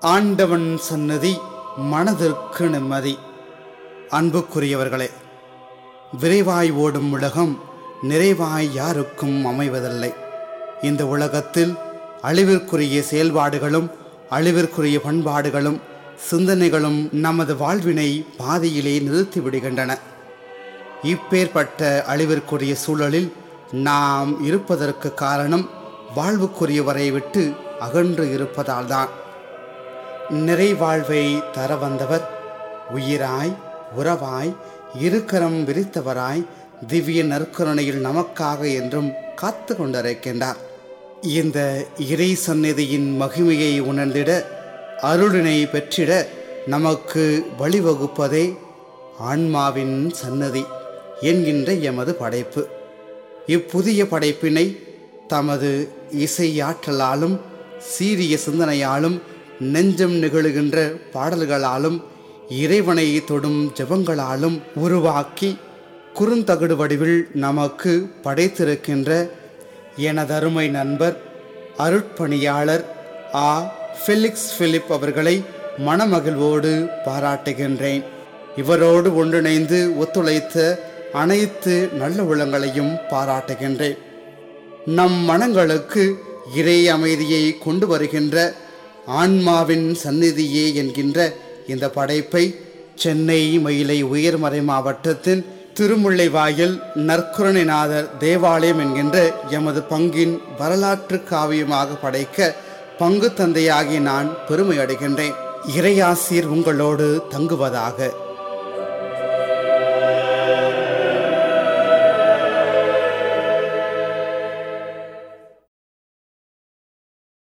ஆண்டவன் சன்னதி மனதிற்கு நிம்மதி அன்புக்குரியவர்களே விரைவாய் ஓடும் உலகம் நிறைவாய் யாருக்கும் அமைவதில்லை இந்த உலகத்தில் அழிவிற்குரிய செயல்பாடுகளும் அழிவிற்குரிய பண்பாடுகளும் சிந்தனைகளும் நமது வாழ்வினை பாதியிலே நிறுத்திவிடுகின்றன இப்பேற்பட்ட அழிவிற்குரிய சூழலில் நாம் இருப்பதற்கு காரணம் வாழ்வுக்குரியவரை விட்டு அகன்று இருப்பதால்தான் நிறைவாழ்வை தர வந்தவர் உயிராய் உறவாய் இருக்கரம் விரித்தவராய் திவ்ய நற்கருணையில் நமக்காக என்றும் காத்து கொண்டிருக்கின்றார் இந்த இறை சந்நிதியின் மகிமையை உணர்ந்திட அருளினை பெற்றிட நமக்கு வழிவகுப்பதே ஆன்மாவின் சன்னதி என்கின்ற எமது படைப்பு இப்புதிய படைப்பினை தமது இசையாற்றலாலும் சீரிய சிந்தனையாலும் நெஞ்சம் நிகழுகின்ற பாடல்களாலும் இறைவனை தொடும் ஜெபங்களாலும் உருவாக்கி குறுந்தகடு வடிவில் நமக்கு படைத்திருக்கின்ற எனதருமை நண்பர் அருட்பணியாளர் ஆ ஃபெலிக்ஸ் பிலிப் அவர்களை மனமகிழ்வோடு பாராட்டுகின்றேன் இவரோடு ஒன்றிணைந்து ஒத்துழைத்த அனைத்து நல்ல உள்ளங்களையும் பாராட்டுகின்றேன் நம் மனங்களுக்கு இறை அமைதியை கொண்டு வருகின்ற ஆன்மாவின் சந்நிதியே என்கின்ற இந்த படைப்பை சென்னை மயிலை உயர்மறை மாவட்டத்தின் திருமுல்லைவாயில் நற்குரணிநாதர் தேவாலயம் என்கின்ற எமது பங்கின் வரலாற்று காவியமாக படைக்க பங்கு தந்தையாகி நான் பெருமை அடைகின்றேன் இறையாசீர் உங்களோடு தங்குவதாக